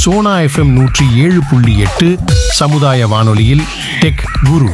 Sona FM நூற்றி ஏழு புள்ளி எட்டு சமுதாய வானொலியில் டெக் குரு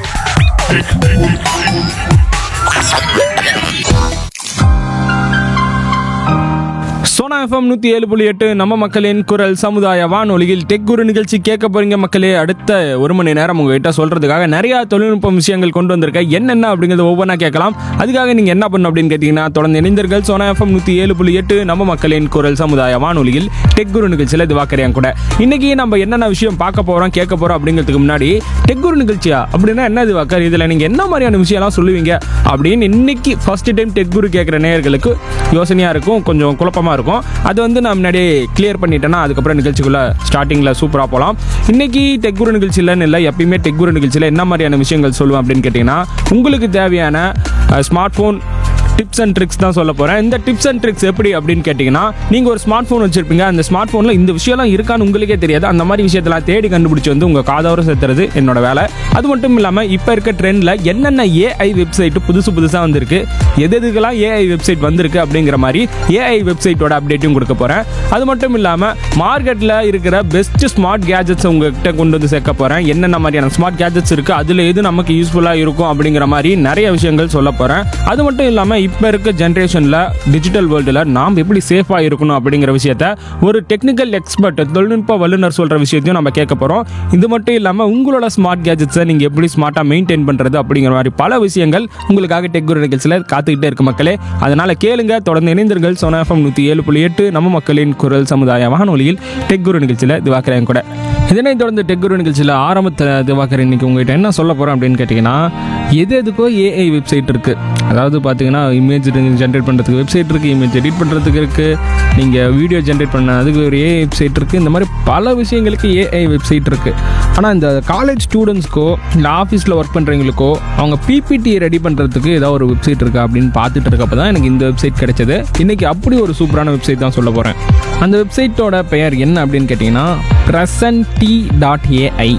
சோனா எஃப்எம் நூற்றி ஏழு புள்ளி எட்டு நம்ம மக்களின் குரல் சமுதாய வானொலியில் டெக் குரு நிகழ்ச்சி கேட்க போறீங்க மக்களே அடுத்த ஒரு மணி நேரம் உங்ககிட்ட சொல்றதுக்காக நிறைய தொழில்நுட்ப விஷயங்கள் கொண்டு வந்திருக்கேன் என்னென்ன அப்படிங்கிறத ஒவ்வொன்றா கேட்கலாம் அதுக்காக நீங்க என்ன பண்ணணும் அப்படின்னு கேட்டீங்கன்னா தொடர்ந்து இணைந்தீர்கள் சோனா எஃப்எம் நூற்றி ஏழு புள்ளி எட்டு நம்ம மக்களின் குரல் சமுதாய வானொலியில் டெக் குரு நிகழ்ச்சியில் இது வாக்கறியான் கூட இன்னைக்கு நம்ம என்னென்ன விஷயம் பார்க்க போறோம் கேட்க போறோம் அப்படிங்கிறதுக்கு முன்னாடி டெக் குரு நிகழ்ச்சியா அப்படின்னா என்ன இது வாக்கர் இதுல நீங்க என்ன மாதிரியான விஷயம்லாம் சொல்லுவீங்க அப்படின்னு இன்னைக்கு ஃபர்ஸ்ட் டைம் டெக் குரு கேட்குற நேயர்களுக்கு யோசனையாக இருக்கும் கொஞ்சம் குழப்பமாக இருக்கும் அது வந்து நான் முன்னாடியே கிளியர் பண்ணிட்டேன்னா அதுக்கப்புறம் நிகழ்ச்சிக்குள்ளே ஸ்டார்டிங்கில் சூப்பராக போகலாம் இன்னைக்கு டெக் குரு நிகழ்ச்சியிலன்னு இல்லை எப்பயுமே டெக் குரு நிகழ்ச்சியில் என்ன மாதிரியான விஷயங்கள் சொல்லுவேன் அப்படின்னு கேட்டிங்கன்னா உங்களுக்கு தேவையான smart phone tips and tricks தான் சொல்ல போகிறேன் இந்த டிப்ஸ் அண்ட் ட்ரிக்ஸ் எப்படி அப்படின்னு கேட்டிங்கன்னா நீங்கள் ஒரு ஸ்மார்ட் ஃபோன் வச்சுருப்பீங்க அந்த ஸ்மார்ட் ஃபோனில் இந்த விஷயம்லாம் இருக்கான்னு உங்களுக்கே தெரியாது அந்த மாதிரி விஷயத்தெல்லாம் தேடி கண்டுபிடிச்சி வந்து உங்கள் காதோர சேர்த்துறது என்னோட வேலை அது மட்டும் இல்லாமல் இப்போ இருக்க ட்ரெண்டில் என்னென்ன ஏஐ வெப்சைட் புதுசு புதுசாக வந்திருக்கு எது எதுக்கெல்லாம் ஏஐ வெப்சைட் வந்திருக்கு அப்படிங்கிற மாதிரி ஏஐ வெப்சைட்டோட அப்டேட்டும் கொடுக்க போகிறேன் அது மட்டும் இல்லாமல் மார்க்கெட்டில் இருக்கிற பெஸ்ட் ஸ்மார்ட் கேஜெட்ஸ் உங்ககிட்ட கொண்டு வந்து சேர்க்க போகிறேன் என்னென்ன மாதிரியான ஸ்மார்ட் கேஜெட்ஸ் இருக்குது அதில் எது நமக்கு யூஸ்ஃபுல்லாக இருக்கும் அப்படிங்கிற மாதிரி நிறைய விஷயங்கள் சொல்ல போகிறேன் அது மட்டும் இல்லாமல் இப்போ இருக்க ஜென்ரேஷனில் டிஜிட்டல் வேர்ல்டில் நாம் எப்படி சேஃபாக இருக்கணும் அப்படிங்கிற விஷயத்த ஒரு டெக்னிக்கல் எக்ஸ்பர்ட் தொழில்நுட்ப வல்லுநர் சொல்கிற விஷயத்தையும் நம்ம கேட்க போகிறோம் இது மட்டும் இல்லாமல் உங்களோட ஸ்மார்ட் கேஜெட்ஸை நீங்கள் எப்படி ஸ்மார்ட்டாக மெயின்டைன் பண்ணுறது அப்படிங்கிற மாதிரி பல விஷயங்கள் உங்களுக்காக டெக் குரு நிகழ்ச்சியில் காத்துக்கிட்டே இருக்கு மக்களே அதனால் கேளுங்க தொடர்ந்து இணைந்தீர்கள் சோனா எஃப்எம் நூற்றி ஏழு புள்ளி எட்டு நம்ம மக்களின் குரல் சமுதாய வானொலியில் டெக் குரு நிகழ்ச்சியில் திவாக்கரேன் கூட இதனைத் தொடர்ந்து டெக் குரு நிகழ்ச்சியில் ஆரம்பத்தில் திவாகர் இன்னைக்கு உங்ககிட்ட என்ன சொல்ல போகிறேன் அப்படின்னு கேட்டிங்கன்னா எது எதுக்கோ ஏஐ வெப்சைட் இருக்குது அதாவது பார்த்தீங்கன்னா இமேஜ் ஜென்ரேட் பண்ணுறதுக்கு வெப்சைட் இருக்குது இமேஜ் எடிட் பண்ணுறதுக்கு இருக்குது நீங்கள் வீடியோ ஜென்ரேட் பண்ண அதுக்கு ஒரு ஏஐ வெப்சைட் இருக்குது இந்த மாதிரி பல விஷயங்களுக்கு ஏஐ வெப்சைட் இருக்குது ஆனால் இந்த காலேஜ் ஸ்டூடெண்ட்ஸ்க்கோ இல்லை ஆஃபீஸில் ஒர்க் பண்ணுறவங்களுக்கோ அவங்க பிபிடி ரெடி பண்ணுறதுக்கு ஏதாவது ஒரு வெப்சைட் இருக்கா அப்படின்னு பார்த்துட்டு இருக்கப்போ தான் எனக்கு இந்த வெப்சைட் கிடைச்சது இன்றைக்கி அப்படி ஒரு சூப்பரான வெப்சைட் தான் சொல்ல போகிறேன் அந்த வெப்சைட்டோட பெயர் என்ன அப்படின்னு கேட்டிங்கன்னா ப்ரெசன்டி டாட் ஏஐ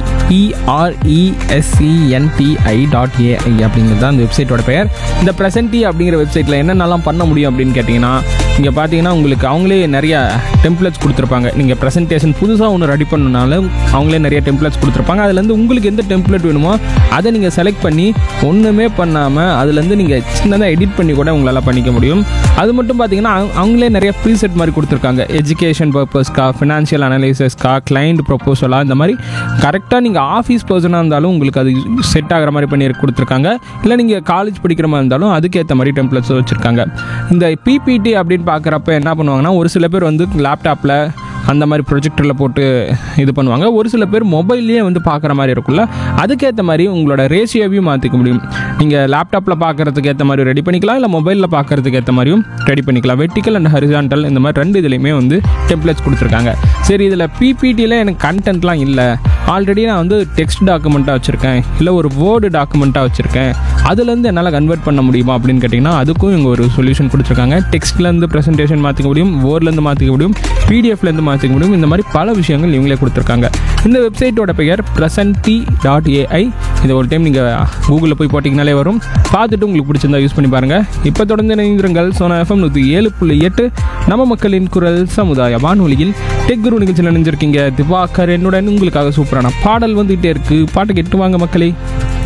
பிஆர்இஎஸ்இஎன்டிஐ டாட் ஏஐ அப்படிங்கிறது தான் அந்த வெப்சைட்டோட பெயர் இந்த ப்ரெசன்டி அப்படிங்கிற வெப்சைட்டில் என்னென்னலாம் பண்ண முடியும் அப்படின்னு கேட்டிங்கன்னா இங்கே பார்த்தீங்கன்னா உங்களுக்கு அவங்களே நிறைய டெம்ப்ளேட்ஸ் கொடுத்துருப்பாங்க நீங்கள் ப்ரெசன்டேஷன் புதுசாக ஒன்று ரெடி பண்ணனாலும் அவங்களே நிறைய டெம்ப்ளேட்ஸ் கொடுத்துருப்பாங்க அதுலேருந்து உங்களுக்கு எந்த டெம்ப்ளேட் வேணுமோ அதை நீங்கள் செலக்ட் பண்ணி ஒன்றுமே பண்ணாமல் அதுலேருந்து நீங்கள் சின்னதாக எடிட் பண்ணி கூட உங்களால் பண்ணிக்க முடியும் அது மட்டும் பார்த்தீங்கன்னா அவங்க- அவங்களே நிறைய ப்ரீசெட் மாதிரி கொடுத்துருக்காங்க எஜுகேஷன் பர்பஸ்க்கா ஃபினான்ஷியல் அனலைசஸ்க்கா கிளைண்ட் ப்ரொப்போசலாக இந்த மாதிரி கரெக்டாக நீங்கள் ஆஃபீஸ் பர்சனாக இருந்தாலும் உங்களுக்கு அது செட் ஆகிற மாதிரி பண்ணி கொடுத்துருக்காங்க இல்லை நீங்கள் காலேஜ் படிக்கிற மாதிரி இருந்தாலும் அதுக்கேற்ற மாதிரி டெம்ப்ளேட்ஸ் வச்சுருக்காங்க இந்த பிபிடி அப்படின்னு பார்க்குறப்ப என்ன பண்ணுவாங்கன்னா ஒரு சில பேர் வந்து லேப்டாப்பில் அந்த மாதிரி ப்ரொஜெக்டரில் போட்டு இது பண்ணுவாங்க ஒரு சில பேர் மொபைல்லேயே வந்து பார்க்குற மாதிரி இருக்கும்ல அதுக்கேற்ற மாதிரி உங்களோட ரேஷியோவையும் மாற்றிக்க முடியும் நீங்கள் லேப்டாப்பில் பார்க்குறதுக்கு ஏற்ற மாதிரி ரெடி பண்ணிக்கலாம் இல்லை மொபைலில் பார்க்குறதுக்கு ஏற்ற மாதிரியும் ரெடி பண்ணிக்கலாம் வெர்டிக்கல் அண்ட் ஹரிசான்டல் இந்த மாதிரி ரெண்டு இதுலேயுமே வந்து டெம்ப்ளேட்ஸ் கொடுத்துருக்காங்க சரி இதில் பிபிடியில் எனக்கு கண்டென்ட்லாம் இல்லை ஆல்ரெடி நான் வந்து டெக்ஸ்ட் டாக்குமெண்ட்டாக வச்சுருக்கேன் இல்லை ஒரு வேர்டு டாக்குமெண்ட்டாக வச்சுருக்கேன் அதுலேருந்து என்னால் கன்வெர்ட் பண்ண முடியுமா அப்படின்னு கேட்டிங்கன்னா அதுக்கும் இவங்க ஒரு சொல்யூஷன் கொடுத்துருக்காங்க டெக்ஸ்ட்லேருந்து ப்ரெசன்டேஷன் மாற்றிக்க முடியும் வேர்ட்லேருந்து மாற்றிக்க முடியும் பிடிஎஃப்லேருந்து மாற்றிக்க முடியும் இந்த மாதிரி பல விஷயங்கள் இவங்களே கொடுத்துருக்காங்க இந்த வெப்சைட்டோட பெயர் ப்ரெசன்டி டாட் ஏஐ இதை ஒரு டைம் நீங்கள் கூகுளில் போய் போட்டிங்கனாலே வரும் பார்த்துட்டு உங்களுக்கு பிடிச்சிருந்தா யூஸ் பண்ணி பாருங்கள் இப்போ தொடர்ந்து இணைந்திருங்கள் சோனா எஃப்எம் நூற்றி ஏழு புள்ளி எட்டு நம்ம மக்களின் குரல் சமுதாய வானொலியில் டெக் குரு நிகழ்ச்சியில் நினைஞ்சிருக்கீங்க திவாகர் என்னுடன் உங்களுக்காக சூப்பரான பாடல் வந்துகிட்டே இருக்குது பாட்டு கேட்டு வாங்க மக்களே